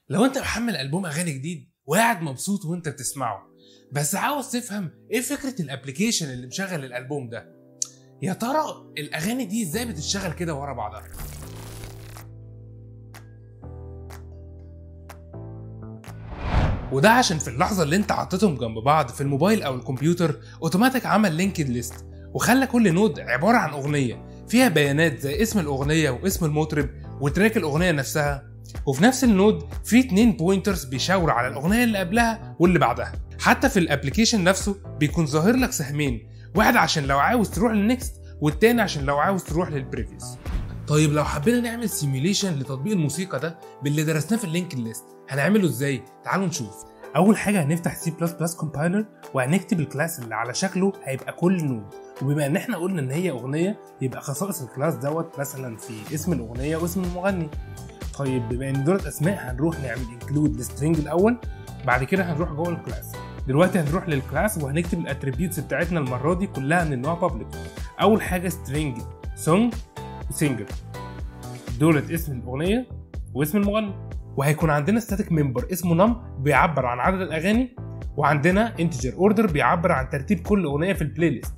لو انت محمل البوم اغاني جديد وقاعد مبسوط وانت بتسمعه بس عاوز تفهم ايه فكره الابلكيشن اللي مشغل الالبوم ده يا ترى الاغاني دي ازاي بتشتغل كده ورا بعضها وده عشان في اللحظه اللي انت حطيتهم جنب بعض في الموبايل او الكمبيوتر اوتوماتيك عمل لينكد ليست وخلى كل نود عباره عن اغنيه فيها بيانات زي اسم الاغنيه واسم المطرب وتراك الاغنيه نفسها وفي نفس النود في اتنين بوينترز بيشاوروا على الاغنيه اللي قبلها واللي بعدها حتى في الابلكيشن نفسه بيكون ظاهر لك سهمين واحد عشان لو عاوز تروح للنكست والتاني عشان لو عاوز تروح للبريفيوس طيب لو حبينا نعمل سيميوليشن لتطبيق الموسيقى ده باللي درسناه في اللينكد ليست هنعمله ازاي تعالوا نشوف اول حاجه هنفتح سي بلس بلس كومبايلر وهنكتب الكلاس اللي على شكله هيبقى كل نود وبما ان احنا قلنا ان هي اغنيه يبقى خصائص الكلاس دوت مثلا في اسم الاغنيه واسم المغني طيب بما ان دولت اسماء هنروح نعمل انكلود للسترنج الاول بعد كده هنروح جوه الكلاس دلوقتي هنروح للكلاس وهنكتب الاتريبيوتس بتاعتنا المره دي كلها من النوع بابليك اول حاجه سترينج سونج سينجر دولت اسم الاغنيه واسم المغني وهيكون عندنا ستاتيك ممبر اسمه نم بيعبر عن عدد الاغاني وعندنا انتجر اوردر بيعبر عن ترتيب كل اغنيه في البلاي ليست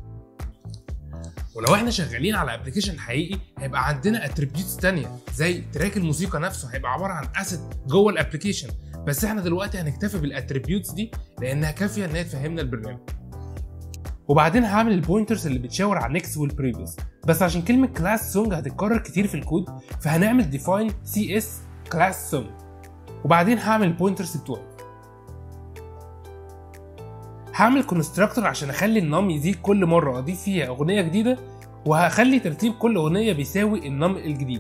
ولو احنا شغالين على ابلكيشن حقيقي هيبقى عندنا اتريبيوتس تانية زي تراك الموسيقى نفسه هيبقى عباره عن اسيت جوه الابلكيشن بس احنا دلوقتي هنكتفي بالاتريبيوتس دي لانها كافيه ان هي تفهمنا البرنامج وبعدين هعمل البوينترز اللي بتشاور على النكست والبريفيوس بس عشان كلمه كلاس سونج هتتكرر كتير في الكود فهنعمل ديفاين سي اس كلاس سونج وبعدين هعمل البوينترز بتوعي هعمل كونستراكتور عشان اخلي النم يزيد كل مره اضيف فيها اغنيه جديده وهخلي ترتيب كل اغنيه بيساوي النم الجديد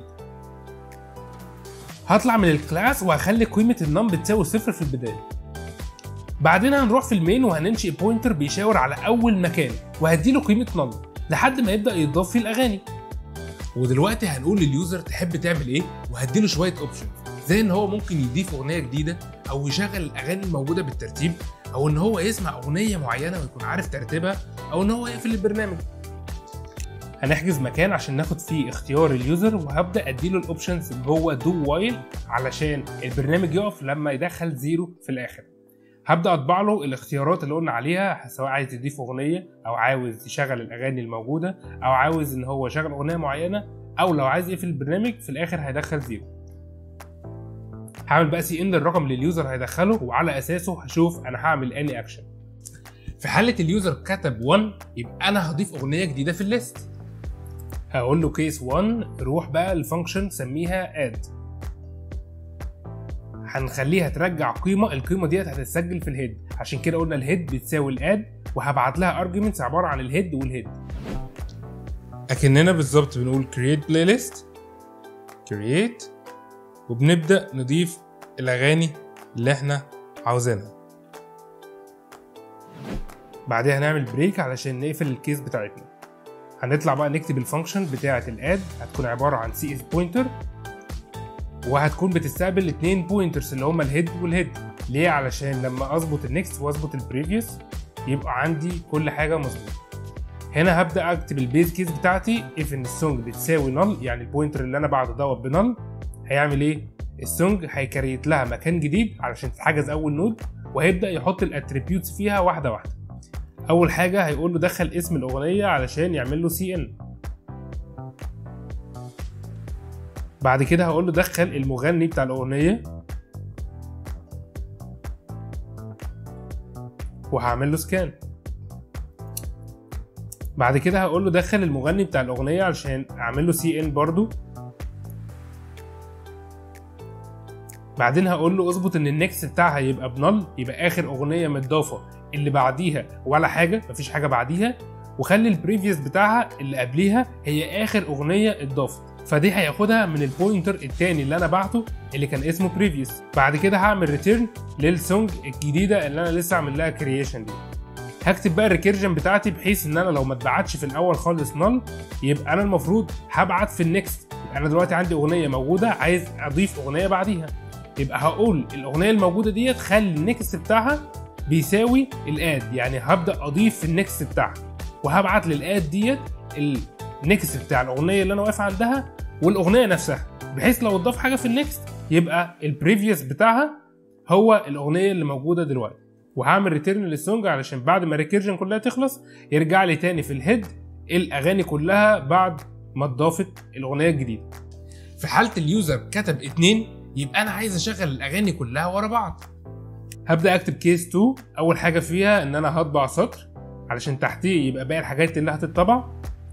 هطلع من الكلاس وهخلي قيمه النم بتساوي صفر في البدايه بعدين هنروح في المين وهننشئ بوينتر بيشاور على اول مكان وهديله قيمه نل لحد ما يبدا يضاف فيه الاغاني ودلوقتي هنقول لليوزر تحب تعمل ايه وهديله شويه اوبشنز زي ان هو ممكن يضيف اغنيه جديده او يشغل الاغاني الموجوده بالترتيب او ان هو يسمع اغنيه معينه ويكون عارف ترتيبها او ان هو يقفل البرنامج هنحجز مكان عشان ناخد فيه اختيار اليوزر وهبدا اديله الاوبشنز جوه دو وايل علشان البرنامج يقف لما يدخل زيرو في الاخر هبدا اطبع له الاختيارات اللي قلنا عليها سواء عايز يضيف اغنيه او عاوز يشغل الاغاني الموجوده او عاوز ان هو يشغل اغنيه معينه او لو عايز يقفل البرنامج في الاخر هيدخل زيرو هعمل بقى سي ان للرقم اللي اليوزر هيدخله وعلى اساسه هشوف انا هعمل اني اكشن في حاله اليوزر كتب 1 يبقى انا هضيف اغنيه جديده في الليست هقول له كيس 1 روح بقى الفانكشن سميها اد هنخليها ترجع قيمه القيمه ديت هتتسجل في الهيد عشان كده قلنا الهيد بتساوي الاد وهبعت لها ارجيومنتس عباره عن الهيد والهيد اكننا بالظبط بنقول create playlist create وبنبدا نضيف الاغاني اللي احنا عاوزينها بعدها هنعمل بريك علشان نقفل الكيس بتاعتنا هنطلع بقى نكتب الفانكشن بتاعه الاد هتكون عباره عن سي اس بوينتر وهتكون بتستقبل اتنين بوينترز اللي هما الهيد والهيد ليه علشان لما اظبط النكست واظبط البريفيوس يبقى عندي كل حاجه مظبوطه هنا هبدا اكتب البيز كيس بتاعتي اف ان السونج بتساوي نل يعني البوينتر اللي انا بعده دوت بنل هيعمل ايه السونج هيكريت لها مكان جديد علشان تتحجز اول نود وهيبدا يحط الاتريبيوتس فيها واحده واحده اول حاجه هيقول له دخل اسم الاغنيه علشان يعمل له سي ان بعد كده هقول له دخل المغني بتاع الاغنيه وهعمل له سكان بعد كده هقول له دخل المغني بتاع الاغنيه علشان اعمل له سي ان برضو بعدين هقول له اظبط ان النكست بتاعها يبقى بنل يبقى اخر اغنيه متضافه اللي بعديها ولا حاجه مفيش حاجه بعديها وخلي البريفيوس بتاعها اللي قبليها هي اخر اغنيه اتضافت فدي هياخدها من البوينتر التاني اللي انا بعته اللي كان اسمه بريفيوس بعد كده هعمل ريتيرن للسونج الجديده اللي انا لسه عامل لها كرييشن دي هكتب بقى الريكيرجن بتاعتي بحيث ان انا لو ما اتبعتش في الاول خالص نل يبقى انا المفروض هبعت في النكست يبقى انا دلوقتي عندي اغنيه موجوده عايز اضيف اغنيه بعديها يبقى هقول الاغنيه الموجوده ديت خلي النكست بتاعها بيساوي الاد يعني هبدا اضيف في النكست بتاعها وهبعت للاد ديت النكست بتاع الاغنيه اللي انا واقف عندها والاغنيه نفسها بحيث لو اتضاف حاجه في النكست يبقى البريفيوس بتاعها هو الاغنيه اللي موجوده دلوقتي وهعمل ريتيرن للسونج علشان بعد ما الريكيرجن كلها تخلص يرجع لي تاني في الهيد الاغاني كلها بعد ما اتضافت الاغنيه الجديده في حاله اليوزر كتب اتنين يبقى انا عايز اشغل الاغاني كلها ورا بعض هبدا اكتب كيس 2 اول حاجه فيها ان انا هطبع سطر علشان تحتيه يبقى باقي الحاجات اللي هتطبع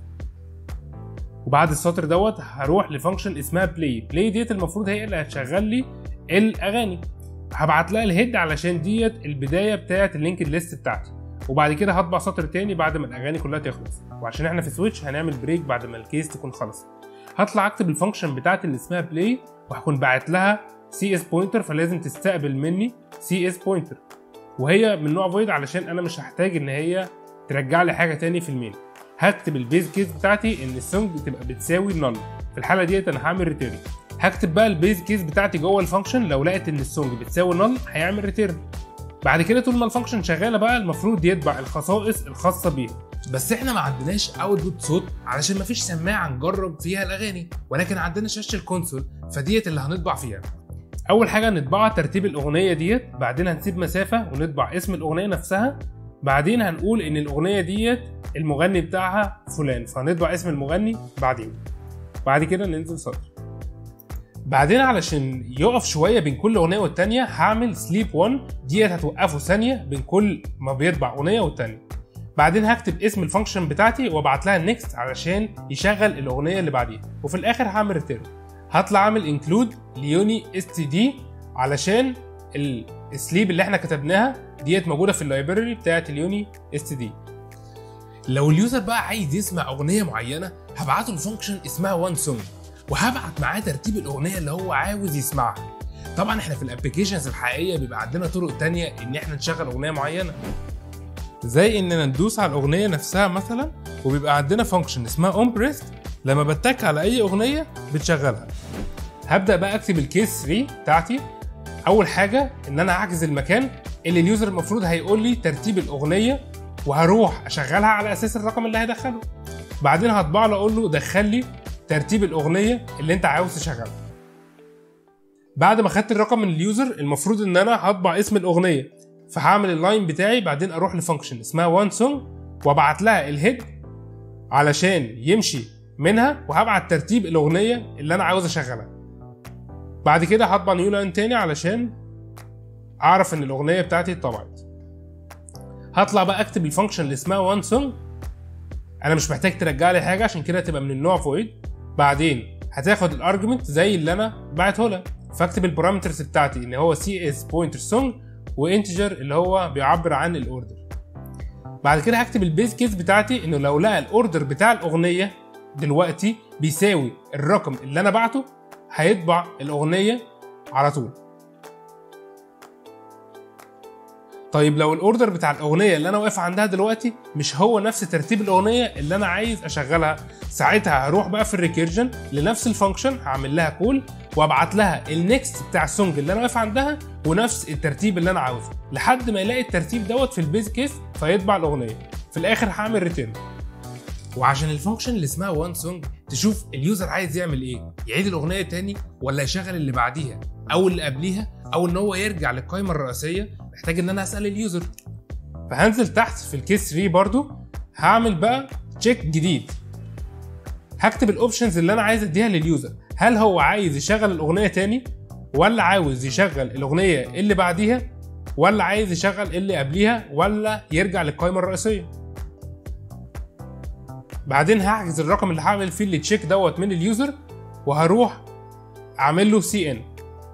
وبعد السطر دوت هروح لفانكشن اسمها بلاي بلاي ديت المفروض هي اللي هتشغل لي الاغاني هبعت لها الهيد علشان ديت البدايه بتاعه اللينكد ليست بتاعتي وبعد كده هطبع سطر تاني بعد ما الاغاني كلها تخلص وعشان احنا في سويتش هنعمل بريك بعد ما الكيس تكون خلصت هطلع اكتب الفانكشن بتاعتي اللي اسمها بلاي وهكون باعت لها سي اس بوينتر فلازم تستقبل مني سي اس بوينتر وهي من نوع فويد علشان انا مش هحتاج ان هي ترجع لي حاجه تاني في المين هكتب البيز كيس بتاعتي ان السونج تبقى بتساوي نون في الحاله ديت انا هعمل ريتيرن هكتب بقى البيز كيس بتاعتي جوه الفانكشن لو لقيت ان السونج بتساوي نون هيعمل ريتيرن بعد كده طول ما الفانكشن شغاله بقى المفروض يتبع الخصائص الخاصه بيها بس احنا ما عندناش اوتبوت صوت علشان ما فيش سماعه نجرب فيها الاغاني ولكن عندنا شاشه الكونسول فديت اللي هنطبع فيها اول حاجه نطبعها ترتيب الاغنيه ديت بعدين هنسيب مسافه ونطبع اسم الاغنيه نفسها بعدين هنقول ان الاغنيه ديت المغني بتاعها فلان فهنطبع اسم المغني بعدين بعد كده ننزل سطر بعدين علشان يقف شويه بين كل اغنيه والتانيه هعمل سليب 1 ديت هتوقفه ثانيه بين كل ما بيطبع اغنيه والتانيه بعدين هكتب اسم الفانكشن بتاعتي وابعت لها نيكست علشان يشغل الاغنيه اللي بعديها وفي الاخر هعمل ريتيرن هطلع اعمل انكلود ليوني اس تي دي علشان السليب اللي احنا كتبناها ديت موجوده في اللايبراري بتاعت اليوني اس تي دي لو اليوزر بقى عايز يسمع اغنيه معينه هبعته لفانكشن اسمها وان سونج وهبعت معاه ترتيب الاغنيه اللي هو عاوز يسمعها طبعا احنا في الابلكيشنز الحقيقيه بيبقى عندنا طرق تانية ان احنا نشغل اغنيه معينه زي اننا ندوس على الاغنيه نفسها مثلا وبيبقى عندنا فانكشن اسمها اون بريست لما بتك على اي اغنيه بتشغلها هبدا بقى اكتب الكيس 3 بتاعتي اول حاجه ان انا هحجز المكان اللي اليوزر المفروض هيقول لي ترتيب الاغنيه وهروح اشغلها على اساس الرقم اللي هيدخله بعدين هطبع له اقول له دخل لي ترتيب الاغنيه اللي انت عاوز تشغلها بعد ما خدت الرقم من اليوزر المفروض ان انا هطبع اسم الاغنيه فهعمل اللاين بتاعي بعدين اروح لفانكشن اسمها وان سونج وابعت لها الهيد علشان يمشي منها وهبعت ترتيب الاغنيه اللي انا عاوز اشغلها بعد كده هطبع نيو لاين تاني علشان اعرف ان الاغنيه بتاعتي اتطبعت هطلع بقى اكتب الفانكشن اللي اسمها وان سونج انا مش محتاج ترجع لي حاجه عشان كده تبقى من النوع فويد بعدين هتاخد الارجمنت زي اللي انا بعته لها فاكتب البارامترز بتاعتي ان هو سي اس بوينتر سونج وانتجر اللي هو بيعبر عن الاوردر بعد كده هكتب البيز كيس بتاعتي انه لو لقى الاوردر بتاع الاغنيه دلوقتي بيساوي الرقم اللي انا بعته هيطبع الاغنيه على طول طيب لو الاوردر بتاع الاغنيه اللي انا واقف عندها دلوقتي مش هو نفس ترتيب الاغنيه اللي انا عايز اشغلها ساعتها هروح بقى في الريكيرجن لنفس الفانكشن هعمل لها كول وابعت لها النكست بتاع السونج اللي انا واقف عندها ونفس الترتيب اللي انا عاوزه لحد ما يلاقي الترتيب دوت في البيز كيس فيطبع الاغنيه في الاخر هعمل ريتيرن وعشان الفانكشن اللي اسمها وان سونج تشوف اليوزر عايز يعمل ايه يعيد الاغنيه تاني ولا يشغل اللي بعديها او اللي قبليها او ان هو يرجع للقائمه الرئيسيه محتاج ان انا اسال اليوزر فهنزل تحت في الكيس 3 برضو هعمل بقى تشيك جديد هكتب الاوبشنز اللي انا عايز اديها لليوزر هل هو عايز يشغل الاغنيه تاني ولا عاوز يشغل الاغنيه اللي بعديها ولا عايز يشغل اللي قبليها ولا يرجع للقائمه الرئيسيه بعدين هحجز الرقم اللي هعمل فيه التشيك دوت من اليوزر وهروح اعمل له سي ان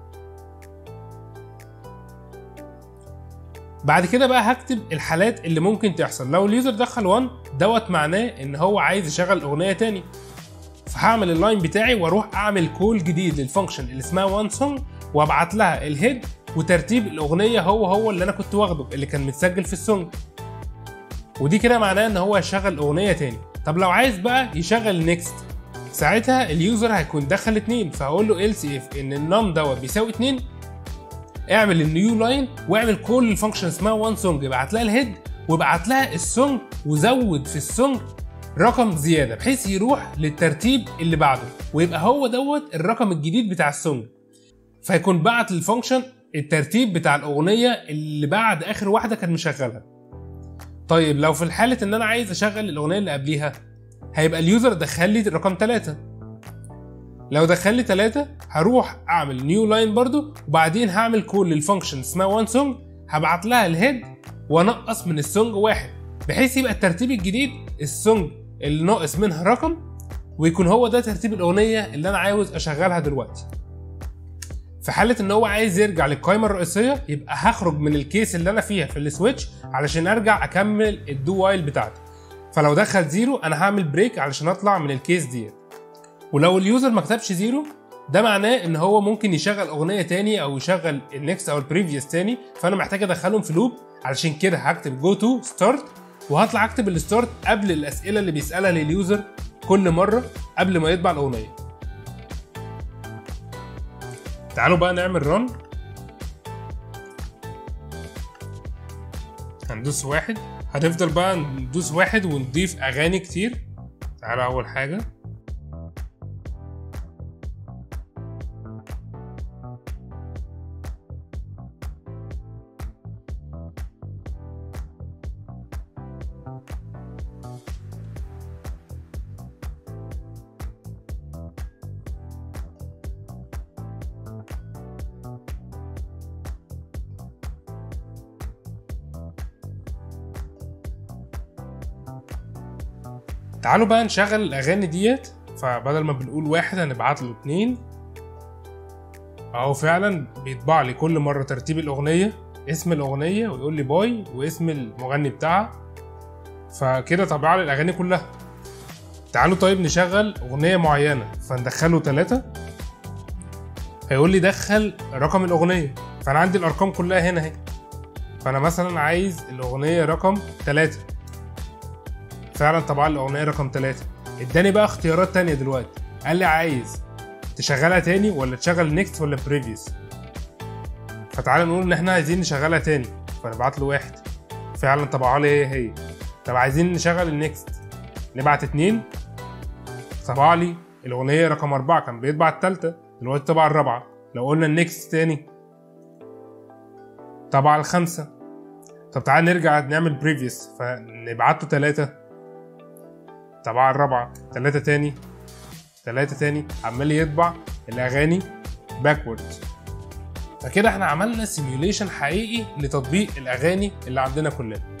بعد كده بقى هكتب الحالات اللي ممكن تحصل لو اليوزر دخل 1 دوت معناه ان هو عايز يشغل اغنيه تاني فهعمل اللاين بتاعي واروح اعمل كول جديد للفانكشن اللي اسمها وان سونج وابعت لها الهيد وترتيب الاغنيه هو هو اللي انا كنت واخده اللي كان متسجل في السونج ودي كده معناه ان هو هيشغل اغنيه تاني طب لو عايز بقى يشغل نيكست ساعتها اليوزر هيكون دخل اتنين فهقول له else if ان النم دوت بيساوي اتنين اعمل النيو لاين واعمل كل الفانكشن اسمها وان سونج ابعت لها الهيد وابعت لها السونج وزود في السونج رقم زياده بحيث يروح للترتيب اللي بعده ويبقى هو دوت الرقم الجديد بتاع السونج فيكون بعت للفانكشن الترتيب بتاع الاغنيه اللي بعد اخر واحده كان مشغلها طيب لو في الحاله ان انا عايز اشغل الاغنيه اللي قبليها هيبقى اليوزر دخل لي رقم 3 لو دخل لي 3 هروح اعمل نيو لاين برضو وبعدين هعمل كول للفانكشن اسمها وان سونج هبعت لها الهيد وانقص من السونج واحد بحيث يبقى الترتيب الجديد السونج اللي ناقص منها رقم ويكون هو ده ترتيب الاغنيه اللي انا عاوز اشغلها دلوقتي في حاله ان هو عايز يرجع للقائمه الرئيسيه يبقى هخرج من الكيس اللي انا فيها في السويتش علشان ارجع اكمل الدو وايل بتاعتي فلو دخل زيرو انا هعمل بريك علشان اطلع من الكيس ديت ولو اليوزر ما كتبش زيرو ده معناه ان هو ممكن يشغل اغنيه تاني او يشغل النكست او البريفيوس تاني فانا محتاج ادخلهم في لوب علشان كده هكتب جو تو ستارت وهطلع اكتب الستارت قبل الاسئله اللي بيسالها لليوزر كل مره قبل ما يطبع الاغنيه تعالوا بقى نعمل رن هندوس واحد هنفضل بقى ندوس واحد ونضيف اغاني كتير تعالوا اول حاجه تعالوا بقى نشغل الاغاني ديت فبدل ما بنقول واحد هنبعت له اتنين اهو فعلا بيطبع لي كل مره ترتيب الاغنيه اسم الاغنيه ويقول لي باي واسم المغني بتاعها فكده طبع لي الاغاني كلها تعالوا طيب نشغل اغنيه معينه فندخله ثلاثة هيقول لي دخل رقم الاغنيه فانا عندي الارقام كلها هنا اهي فانا مثلا عايز الاغنيه رقم ثلاثة فعلا طبعا الاغنيه رقم ثلاثة اداني بقى اختيارات تانية دلوقتي قال لي عايز تشغلها تاني ولا تشغل نيكست ولا بريفيوس فتعالى نقول ان احنا عايزين نشغلها تاني فنبعت له واحد فعلا طبعا لي هي هي طب عايزين نشغل النيكست نبعت اتنين طبع لي الاغنيه رقم اربعة كان بيطبع التالتة دلوقتي طبع الرابعة لو قلنا النيكست تاني طبع الخمسة طب تعال نرجع نعمل بريفيوس فنبعت له تلاتة طبعا الرابعة تلاتة تاني تلاتة تاني عمال يطبع الأغاني باكوردز فكده احنا عملنا سيميوليشن حقيقي لتطبيق الأغاني اللي عندنا كلنا